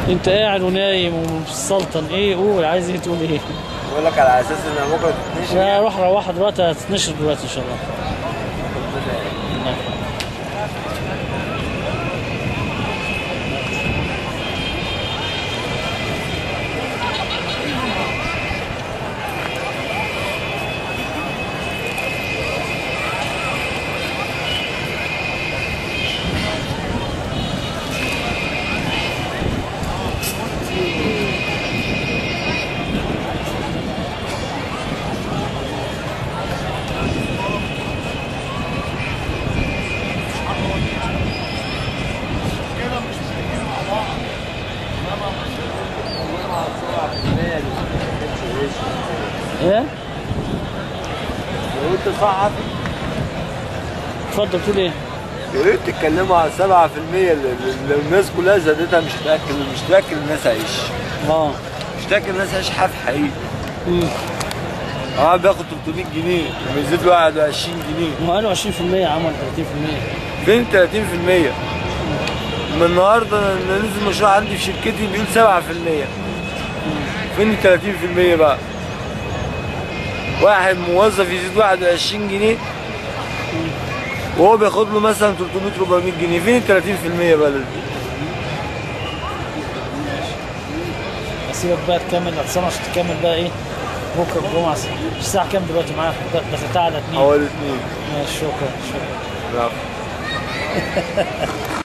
انت قاعد ونايم ومسلطن ايه قول عايز ايه تقول ايه بقول لك على اساس ان بكره تتنشر انا اروح روح دلوقتي هتتنشر دلوقتي ان شاء الله ايه لو انت صعب اتفضل تقول ايه يا ريت تتكلموا على 7% اللي اللي الناس كلها زادتها مش تاكل مش تاكل الناس عيش اه مش تاكل الناس عيش حاف حقيقي امم اه بياخد 300 جنيه لما يزيد له 21 جنيه ما قالوا 20% عمل 30% فين 30% من النهارده انا نزل مشروع عندي في شركتي بيقول 7% فين ال 30% بقى واحد موظف يزيد 21 جنيه وهو بياخد له مثلا 300 400 جنيه فين ال 30% بقى اسيبك بقى تكمل الاقسام عشان تكمل بقى ايه بكره الجمعه الساعه كام دلوقتي معاك دخلتها على 2 حوالي اتنين ماشي شكرا شكرا برافو